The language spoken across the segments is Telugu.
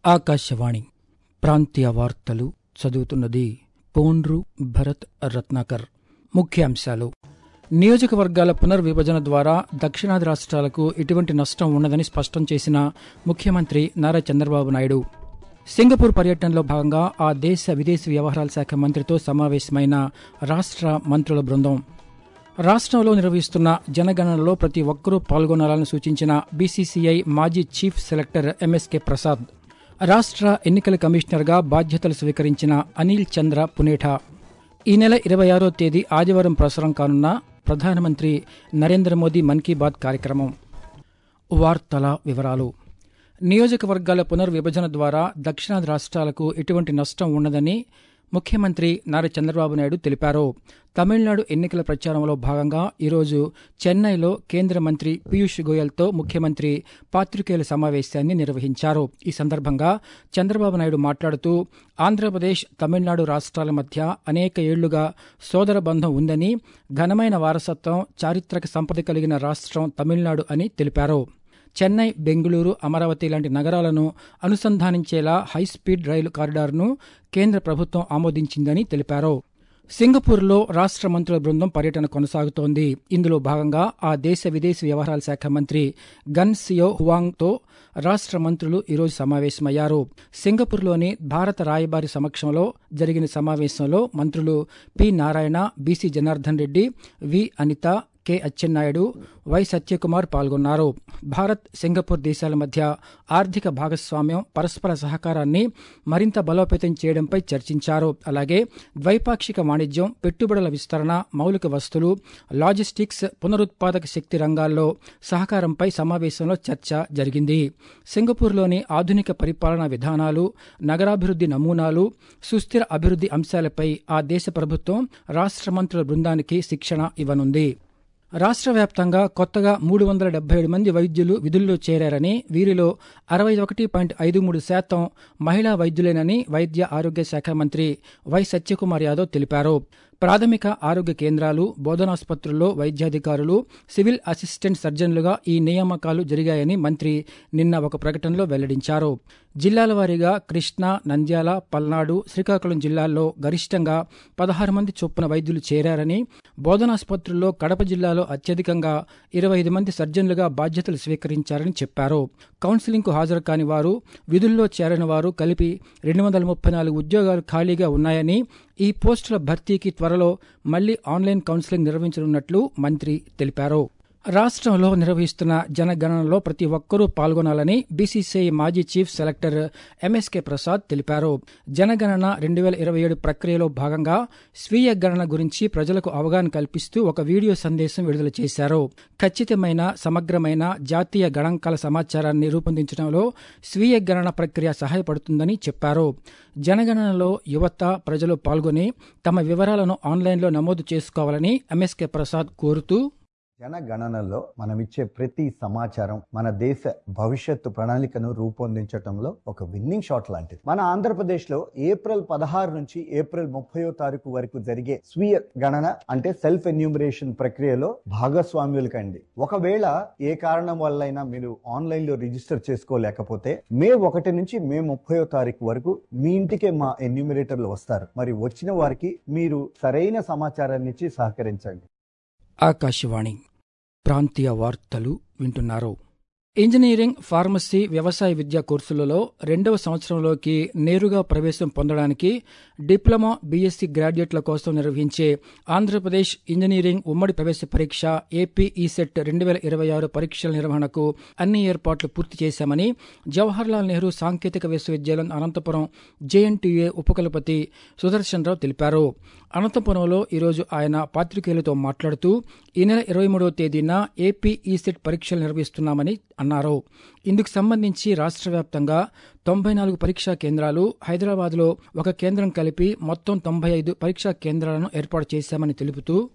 ఆకాశవాణి ప్రాంతీయ వార్తలు చదువుతున్నది పోన్రు భరత్ రత్నాకర్ ముఖ్యాంశాలు నియోజకవర్గాల పునర్విభజన ద్వారా దక్షిణాది రాష్ట్రాలకు ఎటువంటి నష్టం ఉండదని స్పష్టం చేసిన ముఖ్యమంత్రి నారా చంద్రబాబు నాయుడు సింగపూర్ పర్యటనలో భాగంగా ఆ దేశ విదేశీ వ్యవహారాల శాఖ మంత్రితో సమావేశమైన రాష్ట్ర మంత్రుల బృందం రాష్ట్రంలో నిర్వహిస్తున్న జనగణనలో ప్రతి ఒక్కరూ పాల్గొనాలని సూచించిన బీసీసీఐ మాజీ చీఫ్ సెలెక్టర్ ఎంఎస్కే ప్రసాద్ రాష్ట్ర ఎన్నికల కమిషనర్గా బాధ్యతలు స్వీకరించిన అనిల్ చంద్ర పునేఠా ఈ నెల ఇరవై ఆరో తేదీ ఆదివారం ప్రసారం కానున్న ప్రధానమంత్రి నరేంద్ర మోదీ మన్ కీ బాత్ కార్యక్రమం వార్తల వివరాలు నియోజకవర్గాల పునర్విభజన ద్వారా దక్షిణాది రాష్ట్రాలకు ఎటువంటి నష్టం ఉండదని ముఖ్యమంత్రి నారా చంద్రబాబు నాయుడు తెలిపారు తమిళనాడు ఎన్నికల ప్రచారంలో భాగంగా ఈరోజు చెన్నైలో కేంద్ర మంత్రి పీయూష్ గోయల్తో ముఖ్యమంత్రి పాత్రికేయుల సమావేశాన్ని నిర్వహించారు ఈ సందర్భంగా చంద్రబాబు నాయుడు మాట్లాడుతూ ఆంధ్రప్రదేశ్ తమిళనాడు రాష్ట్రాల మధ్య అనేక ఏళ్లుగా సోదర బంధం ఉందని ఘనమైన వారసత్వం చారిత్రక సంపద కలిగిన రాష్ట్రం తమిళనాడు అని తెలిపారు చెన్నై బెంగళూరు అమరావతి లాంటి నగరాలను అనుసంధానించేలా హైస్పీడ్ రైలు కారిడార్ను కేంద్ర ప్రభుత్వం ఆమోదించిందని తెలిపారు సింగపూర్లో రాష్ట్ర మంత్రుల బృందం పర్యటన కొనసాగుతోంది ఇందులో భాగంగా ఆ దేశ విదేశీ వ్యవహారాల శాఖ మంత్రి గన్ సియో హువాంగ్తో రాష్ట్ర మంత్రులు ఈరోజు సమావేశమయ్యారు సింగపూర్లోని భారత రాయబారి సమక్షంలో జరిగిన సమావేశంలో మంత్రులు P Narayana B C Janardhan Reddy V Anitha K Atchannaidu Y Satyakumar పాల్గొన్నారు భారత్ సింగపూర్ దేశాల మధ్య ఆర్థిక భాగస్వామ్యం పరస్పర సహకారాన్ని మరింత బలోపేతం చేయడంపై చర్చించారు అలాగే ద్వైపాక్షిక వాణిజ్యం పెట్టుబడుల విస్తరణ మౌలిక వస్తువులు లాజిస్టిక్స్ పునరుత్పాదక శక్తి రంగాల్లో సహకారంపై సమావేశంలో చర్చ జరిగింది సింగపూర్లోని ఆధునిక పరిపాలనా విధానాలు నగరాభివృద్ధి నమూనాలు సుస్థిర అభివృద్ధి అంశాలపై ఆ దేశ ప్రభుత్వం రాష్ట్ర మంత్రుల బృందానికి శిక్షణ ఇవ్వనుంది రాష్ట్ర వ్యాప్తంగా కొత్తగా మూడు వందల డెబ్బై ఏడు మంది వైద్యులు విధుల్లో చేరారని వీరిలో అరవై ఒకటి పాయింట్ ఐదు మూడు శాతం మహిళా వైద్యులేనని వైద్య ఆరోగ్య శాఖ మంత్రి వై సత్యకుమార్ యాదవ్ తెలిపారు ప్రాథమిక ఆరోగ్య కేంద్రాలు బోధనాసుపత్రుల్లో వైద్యాధికారులు సివిల్ అసిస్టెంట్ సర్జన్లుగా ఈ నియామకాలు జరిగాయని మంత్రి నిన్న ఒక ప్రకటనలో వెల్లడించారు జిల్లాల వారీగా కృష్ణా నంద్యాల పల్నాడు శ్రీకాకుళం జిల్లాల్లో గరిష్టంగా పదహారు మంది చొప్పున వైద్యులు చేరారని బోధనాసుపత్రుల్లో కడప జిల్లాలో అత్యధికంగా ఇరవై ఐదు మంది సర్జన్లుగా బాధ్యతలు స్వీకరించారని చెప్పారు కౌన్సిలింగ్కు హాజరు కాని వారు విధుల్లో చేరని వారు కలిపి రెండు వందల ముప్పై నాలుగు ఉద్యోగాలు ఖాళీగా ఉన్నాయని ఈ పోస్టుల భర్తీకి త్వరలో మళ్లీ ఆన్లైన్ కౌన్సిలింగ్ నిర్వహించనున్నట్లు మంత్రి తెలిపారు రాష్ట్రంలో నిర్వహిస్తున్న జనగణనలో ప్రతి ఒక్కరూ పాల్గొనాలని బీసీసీఐ మాజీ చీఫ్ సెలెక్టర్ ఎంఎస్కే ప్రసాద్ తెలిపారు జనగణన రెండు వేల ఇరవై ఏడు ప్రక్రియలో భాగంగా స్వీయ గణన గురించి ప్రజలకు అవగాహన కల్పిస్తూ ఒక వీడియో సందేశం విడుదల చేశారు ఖచ్చితమైన సమగ్రమైన జాతీయ గణాంకాల సమాచారాన్ని రూపొందించడంలో స్వీయ గణన ప్రక్రియ సహాయపడుతుందని చెప్పారు జనగణనలో యువత ప్రజలు పాల్గొని తమ వివరాలను ఆన్లైన్లో నమోదు చేసుకోవాలని ఎంఎస్కే ప్రసాద్ కోరుతూ జనగణనలో మనం ఇచ్చే ప్రతి సమాచారం మన దేశ భవిష్యత్తు ప్రణాళికను రూపొందించడంలో ఒక విన్నింగ్ షాట్ లాంటిది మన ఆంధ్రప్రదేశ్ లో ఏప్రిల్ పదహారు నుంచి ఏప్రిల్ ముప్పయో తారీఖు వరకు జరిగే స్వీయ గణన అంటే సెల్ఫ్ ఎన్యూమరేషన్ ప్రక్రియలో భాగస్వామ్యులు కండి ఒకవేళ ఏ కారణం వల్లైనా మీరు ఆన్లైన్ లో రిజిస్టర్ చేసుకోలేకపోతే మే ఒకటి నుంచి మే ముప్పయో తారీఖు వరకు మీ ఇంటికే మా ఎన్యూమరేటర్లు వస్తారు మరి వచ్చిన వారికి మీరు సరైన సమాచారాన్ని ఇచ్చి సహకరించండి ఆకాశవాణి ప్రాంతీయ వార్తలు వింటున్నారు ఇంజనీరింగ్ ఫార్మసీ వ్యవసాయ విద్యా కోర్సులలో రెండవ సంవత్సరంలోకి నేరుగా ప్రవేశం పొందడానికి డిప్లొమా బీఎస్సీ గ్రాడ్యుయేట్ల కోసం నిర్వహించే ఆంధ్రప్రదేశ్ ఇంజనీరింగ్ ఉమ్మడి ప్రవేశ పరీక్ష ఏపీ ఈసెట్ రెండు వేల ఇరవై ఆరు పరీక్షల నిర్వహణకు అన్ని ఏర్పాట్లు పూర్తి చేశామని జవహర్లాల్ నెహ్రూ సాంకేతిక విశ్వవిద్యాలయం అనంతపురం జేఎన్టీఏ ఉపకులపతి సుదర్శన్ రావు తెలిపారు అనంతపురంలో ఈరోజు ఆయన పాత్రికేయులతో మాట్లాడుతూ ఈ నెల ఇరవై మూడవ తేదీన ఏపీ ఈసెట్ పరీక్షలు నిర్వహిస్తున్నామని అన్నారు ఇందుకు సంబంధించి రాష్ట్ర వ్యాప్తంగా తొంభై నాలుగు పరీక్షా కేంద్రాలు హైదరాబాద్లో ఒక కేంద్రం కలిపి మొత్తం తొంభై ఐదు పరీక్షా కేంద్రాలను ఏర్పాటు చేశామని తెలుపుతూ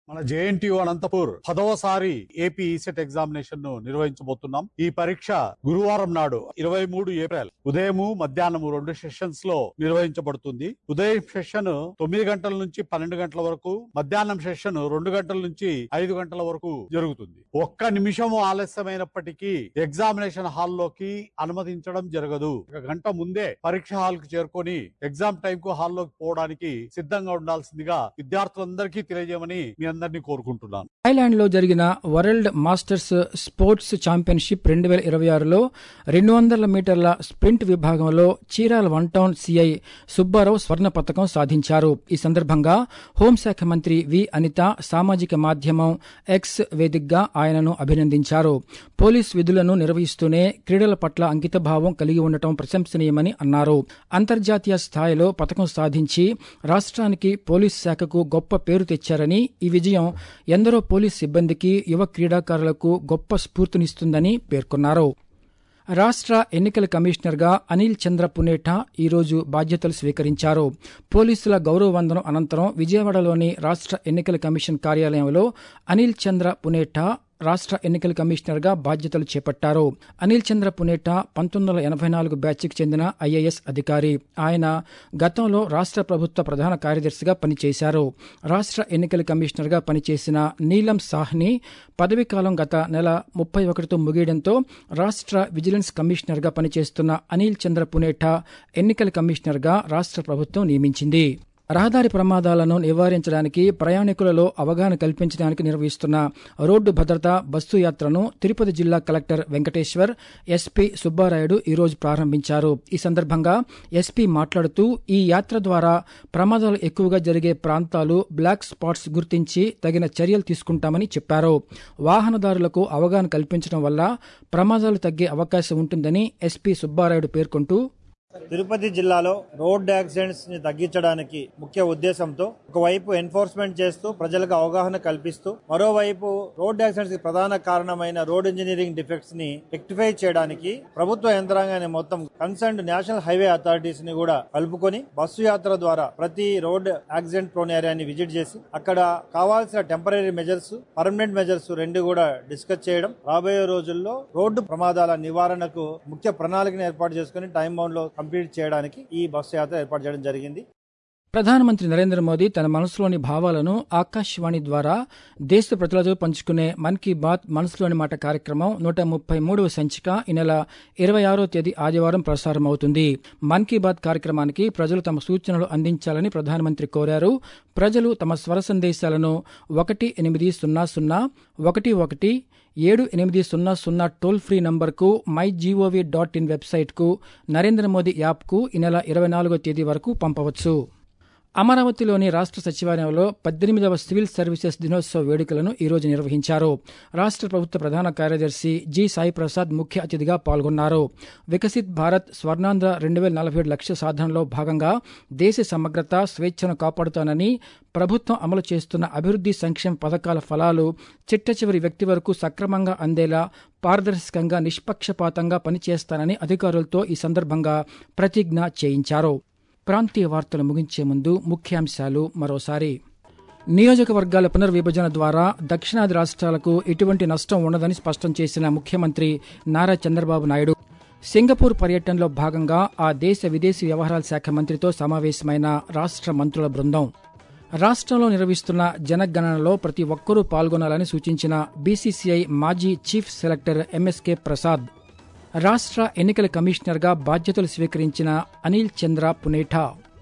మన జేఎన్టీయు అనంతపూర్ పదవసారి ఏపీ ఈసెట్ ఎగ్జామినేషన్ ను నిర్వహించబోతున్నాం ఈ పరీక్ష గురువారం నాడు ఇరవై మూడు ఏప్రిల్ ఉదయము మధ్యాహ్నము రెండు సెషన్స్ లో నిర్వహించబడుతుంది ఉదయం సెషన్ తొమ్మిది గంటల నుంచి పన్నెండు గంటల వరకు మధ్యాహ్నం సెషన్ రెండు గంటల నుంచి ఐదు గంటల వరకు జరుగుతుంది ఒక్క నిమిషము ఆలస్యమైనప్పటికీ ఎగ్జామినేషన్ హాల్లోకి అనుమతించడం జరగదు ఒక గంట ముందే పరీక్ష హాల్ కు చేరుకొని ఎగ్జామ్ టైం కు హాల్లోకి పోవడానికి సిద్ధంగా ఉండాల్సిందిగా విద్యార్థులందరికీ తెలియజేయమని మీ అందరినీ కోరుకుంటున్నాను థాయిలాండ్ లో జరిగిన వరల్డ్ మాస్టర్స్ స్పోర్ట్స్ ఛాంపియన్షిప్ రెండు వేల ఇరవై ఆరులో రెండు వందల మీటర్ల స్ప్రింట్ విభాగంలో Chirala one town C I Subbarao స్వర్ణ పతకం సాధించారు ఈ సందర్భంగా హోంశాఖ మంత్రి వి అనిత సామాజిక మాధ్యమం ఎక్స్ వేదికగా ఆయనను అభినందించారు పోలీస్ విధులను నిర్వహిస్తూనే క్రీడల పట్ల అంకితభావం కలిగి ఉండటం ప్రశంసనీయమని అన్నారు అంతర్జాతీయ స్థాయిలో పతకం సాధించి రాష్ట్రానికి పోలీస్ శాఖకు గొప్ప పేరు తెచ్చారని ఈ విజయం ఎందరో పోలీస్ సిబ్బందికి యువ క్రీడాకారులకు గొప్ప స్ఫూర్తినిస్తుందని పేర్కొన్నారు రాష్ట్ర ఎన్నికల కమిషనర్గా అనిల్ చంద్ర పునేఠా ఈరోజు బాధ్యతలు స్వీకరించారు పోలీసుల గౌరవ వందనం అనంతరం విజయవాడలోని రాష్ట్ర ఎన్నికల కమిషన్ కార్యాలయంలో అనిల్ చంద్ర పునేఠా రాష్ట్ర ఎన్నికల కమిషనర్గా బాధ్యతలు చేపట్టారు అనిల్ చంద్ర పునేటా పంతొమ్మిది వందల ఎనభై నాలుగు బ్యాచ్కి చెందిన ఐఏఎస్ అధికారి ఆయన గతంలో రాష్ట్ర ప్రభుత్వ ప్రధాన కార్యదర్శిగా పనిచేశారు రాష్ట్ర ఎన్నికల కమిషనర్గా పనిచేసిన నీలం సాహ్ని పదవీకాలం గత నెల ముప్పై ఒకటితో ముగియడంతో రాష్ట్ర విజిలెన్స్ కమిషనర్గా పనిచేస్తున్న అనిల్ చంద్ర పునేఠా ఎన్నికల కమిషనర్గా రాష్ట్ర ప్రభుత్వం నియమించింది రహదారి ప్రమాదాలను నివారించడానికి ప్రయాణికులలో అవగాహన కల్పించడానికి నిర్వహిస్తున్న రోడ్డు భద్రత బస్సు యాత్రను తిరుపతి జిల్లా కలెక్టర్ వెంకటేశ్వర్ ఎస్పీ సుబ్బారాయుడు ఈరోజు ప్రారంభించారు ఈ సందర్భంగా ఎస్పీ మాట్లాడుతూ ఈ యాత్ర ద్వారా ప్రమాదాలు ఎక్కువగా జరిగే ప్రాంతాలు బ్లాక్ స్పాట్స్ గుర్తించి తగిన చర్యలు తీసుకుంటామని చెప్పారు వాహనదారులకు అవగాహన కల్పించడం వల్ల ప్రమాదాలు తగ్గే అవకాశం ఉంటుందని ఎస్పీ సుబ్బారాయుడు పేర్కొంటూ తిరుపతి జిల్లాలో రోడ్ యాక్సిడెంట్స్ ని తగ్గించడానికి ముఖ్య ఉద్దేశంతో ఒకవైపు ఎన్ఫోర్స్మెంట్ చేస్తూ ప్రజలకు అవగాహన కల్పిస్తూ మరోవైపు రోడ్ యాక్సిడెంట్స్ కి ప్రధాన కారణమైన రోడ్ ఇంజనీరింగ్ డిఫెక్ట్స్ ని రెక్టిఫై చేయడానికి ప్రభుత్వ యంత్రాంగాన్ని మొత్తం కన్సర్న్డ్ నేషనల్ హైవే అథారిటీస్ ని కూడా కలుపుకొని బస్సు యాత్ర ద్వారా ప్రతి రోడ్ యాక్సిడెంట్ ప్రోన్ ఏరియాని విజిట్ చేసి అక్కడ కావాల్సిన టెంపరీ మెజర్స్ పర్మనెంట్ మెజర్స్ రెండు కూడా డిస్కస్ చేయడం రాబోయే రోజుల్లో రోడ్డు ప్రమాదాల నివారణకు ముఖ్య ప్రణాళికను ఏర్పాటు చేసుకుని టైం బౌండ్ లో కంప్లీట్ చేయడానికి ఈ బస్సు యాత్ర ఏర్పాటు చేయడం జరిగింది ప్రధానమంత్రి నరేంద్ర మోదీ తన మనసులోని భావాలను ఆకాశవాణి ద్వారా దేశ ప్రజలతో పంచుకునే మన్ కీ బాత్ మనసులోని మాట కార్యక్రమం నూట ముప్పై మూడవ సంచిక ఈ నెల ఇరవై ఆరో తేదీ ఆదివారం ప్రసారమవుతుంది మన్ కీ బాత్ కార్యక్రమానికి ప్రజలు తమ సూచనలు అందించాలని ప్రధానమంత్రి కోరారు ప్రజలు తమ స్వర సందేశాలను ఒకటి ఎనిమిది సున్నా సున్నా ఒకటి ఒకటి ఏడు ఎనిమిది సున్నా సున్నా టోల్ ఫ్రీ నంబర్కు మై జీఓవీ డాట్ ఇన్ వెబ్సైట్కు నరేంద్ర మోదీ యాప్కు ఈ నెల ఇరవై నాలుగో తేదీ వరకు పంపవచ్చు అమరావతిలోని రాష్ట్ర సచివాలయంలో పద్దెనిమిదవ సివిల్ సర్వీసెస్ దినోత్సవ వేడుకలను ఈరోజు నిర్వహించారు రాష్ట్ర ప్రభుత్వ ప్రధాన కార్యదర్శి జి సాయి ప్రసాద్ ముఖ్య అతిథిగా పాల్గొన్నారు వికసిత్ భారత్ స్వర్ణాంధ్ర రెండు వేల నలభై ఏడు లక్ష్య సాధనలో భాగంగా దేశ సమగ్రత స్వేచ్ఛను కాపాడుతానని ప్రభుత్వం అమలు చేస్తున్న అభివృద్ది సంక్షేమ పథకాల ఫలాలు చిట్ట చివరి వ్యక్తి వరకు సక్రమంగా అందేలా పారదర్శకంగా నిష్పక్షపాతంగా పనిచేస్తానని అధికారులతో ఈ సందర్భంగా ప్రతిజ్ఞ చేయించారు ప్రాంతీయ వార్తలు ముగించే ముందు ముఖ్యాంశాలు మరోసారి నియోజకవర్గాల పునర్విభజన ద్వారా దక్షిణాది రాష్ట్రాలకు ఎటువంటి నష్టం ఉండదని స్పష్టం చేసిన ముఖ్యమంత్రి నారా చంద్రబాబు నాయుడు సింగపూర్ పర్యటనలో భాగంగా ఆ దేశ విదేశీ వ్యవహారాల శాఖ మంత్రితో సమావేశమైన రాష్ట్ర మంత్రుల బృందం రాష్ట్రంలో నిర్వహిస్తున్న జనగణనలో ప్రతి ఒక్కరూ పాల్గొనాలని సూచించిన బీసీసీఐ మాజీ చీఫ్ సెలెక్టర్ ఎంఎస్కే ప్రసాద్ రాష్ట్ర ఎన్నికల కమిషనర్గా బాధ్యతలు స్వీకరించిన అనిల్ చంద్ర పునేఠా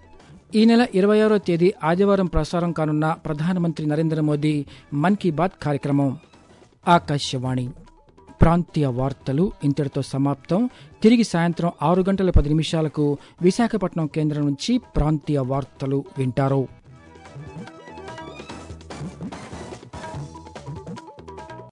ఈ నెల ఇరవై ఆరో తేదీ ఆదివారం ప్రసారం కానున్న ప్రధానమంత్రి నరేంద్ర మోదీ మన్ కీ బాత్ కార్యక్రమం ఆకాశవాణి ప్రాంతీయ వార్తలు ఇంతటితో సమాప్తం తిరిగి సాయంత్రం ఆరు గంటల పది నిమిషాలకు విశాఖపట్నం కేంద్రం నుంచి ప్రాంతీయ వార్తలు వింటారు